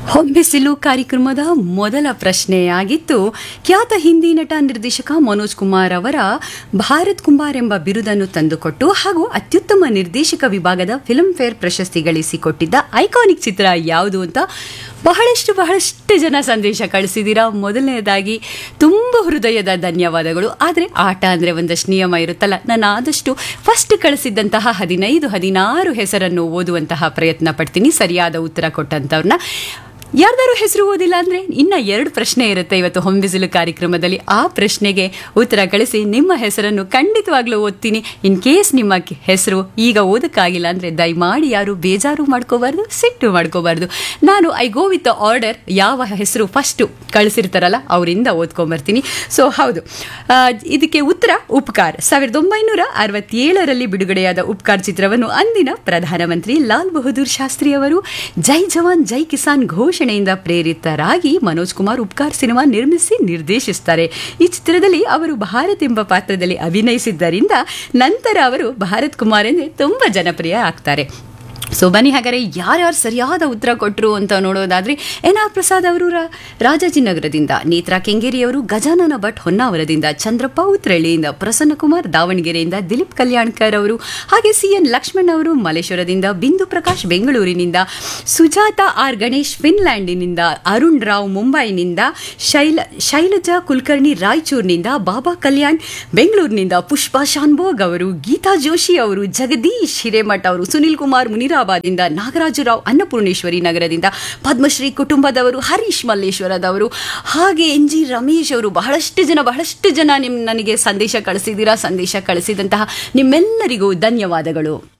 ಹೊಂಬಿಸಿಲು ಕಾರ್ಯಕ್ರಮದ ಮೊದಲ ಪ್ರಶ್ನೆಯಾಗಿತ್ತು ಖ್ಯಾತ ಹಿಂದಿ ನಟ ನಿರ್ದೇಶಕ ಮನೋಜ್ ಕುಮಾರ್ ಅವರ ಭಾರತ್ ಕುಮಾರ್ ಎಂಬ ಬಿರುದನ್ನು ತಂದುಕೊಟ್ಟು ಹಾಗೂ ಅತ್ಯುತ್ತಮ ನಿರ್ದೇಶಕ ವಿಭಾಗದ ಫಿಲ್ಮ್ ಫೇರ್ ಪ್ರಶಸ್ತಿ ಗಳಿಸಿಕೊಟ್ಟಿದ್ದ ಐಕಾನಿಕ್ ಚಿತ್ರ ಯಾವುದು ಅಂತ ಬಹಳಷ್ಟು ಬಹಳಷ್ಟು ಜನ ಸಂದೇಶ ಕಳಿಸಿದ್ದೀರಾ ಮೊದಲನೇದಾಗಿ ತುಂಬ ಹೃದಯದ ಧನ್ಯವಾದಗಳು ಆದರೆ ಆಟ ಅಂದರೆ ಒಂದಷ್ಟು ನಿಯಮ ಇರುತ್ತಲ್ಲ ನಾನು ಆದಷ್ಟು ಫಸ್ಟ್ ಕಳಿಸಿದ್ದಂತಹ ಹದಿನೈದು ಹದಿನಾರು ಹೆಸರನ್ನು ಓದುವಂತಹ ಪ್ರಯತ್ನ ಪಡ್ತೀನಿ ಸರಿಯಾದ ಉತ್ತರ ಕೊಟ್ಟಂಥವ್ರನ್ನ ಯಾರ್ದಾರು ಹೆಸರು ಓದಿಲ್ಲ ಅಂದ್ರೆ ಇನ್ನ ಎರಡು ಪ್ರಶ್ನೆ ಇರುತ್ತೆ ಇವತ್ತು ಹೊಂಬಿಸಿಲು ಕಾರ್ಯಕ್ರಮದಲ್ಲಿ ಆ ಪ್ರಶ್ನೆಗೆ ಉತ್ತರ ಕಳಿಸಿ ನಿಮ್ಮ ಹೆಸರನ್ನು ಖಂಡಿತವಾಗ್ಲೂ ಓದ್ತೀನಿ ಇನ್ ಕೇಸ್ ನಿಮ್ಮ ಕೆ- ಹೆಸರು ಈಗ ಓದಕ್ಕಾಗಿಲ್ಲ ಅಂದ್ರೆ ದಯಮಾಡಿ ಯಾರು ಬೇಜಾರು ಮಾಡ್ಕೋಬಾರ್ದು ಸಿಟ್ಟು ಮಾಡ್ಕೋಬಾರ್ದು ನಾನು ಐ ಗೋ ವಿತ್ ಆರ್ಡರ್ ಯಾವ ಹೆಸರು ಫಸ್ಟ್ ಕಳಿಸಿರ್ತಾರಲ್ಲ ಅವರಿಂದ ಓದ್ಕೊಂಬರ್ತೀನಿ ಸೊ ಹೌದು ಆ, ಇದಕ್ಕೆ ಉತ್ತರ ಉಪಕಾರ್ ಸಾವಿರದ ಒಂಬೈನೂರ ಅರವತ್ತೇಳರಲ್ಲಿ ಬಿಡುಗಡೆಯಾದ ಉಪಕಾರ್ ಚಿತ್ರವನ್ನು ಅಂದಿನ ಪ್ರಧಾನಮಂತ್ರಿ ಲಾಲ್ ಬಹದ್ದೂರ್ ಶಾಸ್ತ್ರಿ ಅವರು ಜೈ ಜವಾನ್ ಜೈ ಕಿಸಾನ್ ಘೋಷಣೆಯಿಂದ ಪ್ರೇರಿತರಾಗಿ ಮನೋಜ್ ಕುಮಾರ್ ಉಪಕಾರ್ ಸಿನಿಮಾ ನಿರ್ಮಿಸಿ ನಿರ್ದೇಶಿಸುತ್ತಾರೆ ಈ ಚಿತ್ರದಲ್ಲಿ ಅವರು ಭಾರತ್ ಎಂಬ ಪಾತ್ರದಲ್ಲಿ ಅಭಿನಯಿಸಿದ್ದರಿಂದ ನಂತರ ಅವರು ಭಾರತ್ ಕುಮಾರ್ ಎಂದೇ ತುಂಬಾ ಜನಪ್ರಿಯ ಆಗ್ತಾರೆ ಸೊ ಬನ್ನಿ ಹಾಗಾದ್ರೆ ಯಾರ್ಯಾರು ಸರಿಯಾದ ಉತ್ತರ ಕೊಟ್ಟರು ಅಂತ ನೋಡೋದಾದ್ರೆ ಎನ್ ಆರ್ ಪ್ರಸಾದ್ ಅವರು ರಾ- ರಾಜಾಜಿನಗರದಿಂದ ನೇತ್ರಾ ಕೆಂಗೇರಿಯವರು ಗಜಾನನ ಭಟ್ ಹೊನ್ನಾವರದಿಂದ ಚಂದ್ರಪ್ಪ ಉತ್ರಳ್ಳಿಯಿಂದ ಪ್ರಸನ್ನ ಕುಮಾರ್ ದಾವಣಗೆರೆಯಿಂದ ದಿಲೀಪ್ ಕಲ್ಯಾಣ್ಕರ್ ಅವರು ಹಾಗೆ ಸಿ ಎನ್ ಲಕ್ಷ್ಮಣ್ ಅವರು ಮಲೇಶ್ವರದಿಂದ ಬಿಂದು ಪ್ರಕಾಶ್ ಬೆಂಗಳೂರಿನಿಂದ ಸುಜಾತ ಆರ್ ಗಣೇಶ್ ಫಿನ್ಲ್ಯಾಂಡಿನಿಂದ ಅರುಣ್ ರಾವ್ ಮುಂಬೈನಿಂದ ಶೈಲ ಶೈಲಜಾ ಕುಲಕರ್ಣಿ ರಾಯಚೂರಿನಿಂದ ಬಾಬಾ ಕಲ್ಯಾಣ್ ಬೆಂಗಳೂರಿನಿಂದ ಪುಷ್ಪಾ ಶಾನ್ಭೋಗ್ ಅವರು ಗೀತಾ ಜೋಶಿ ಅವರು ಜಗದೀಶ್ ಹಿರೇಮಠ್ ಅವರು ಸುನಿಲ್ ಕುಮಾರ್ ಮುನಿರಾಬಾದಿಂದ ನಾಗರಾಜರಾವ್ ಅನ್ನಪೂರ್ಣೇಶ್ವರಿ ನಗರದಿಂದ ಪದ್ಮಶ್ರೀ ಕುಟುಂಬದವರು ಹರೀಶ್ ಮಲ್ಲೇಶ್ವರದವರು ಹಾಗೆ ಎನ್ ಜಿ ರಮೇಶ್ ಅವರು ಬಹಳಷ್ಟು ಜನ ಬಹಳಷ್ಟು ಜನ ನಿಮ್ ನನಗೆ ಸಂದೇಶ ಕಳಿಸಿದ್ದೀರಾ ಸಂದೇಶ ಕಳಿಸಿದಂತಹ ನಿಮ್ಮೆಲ್ಲರಿಗೂ ಧನ್ಯವಾದಗಳು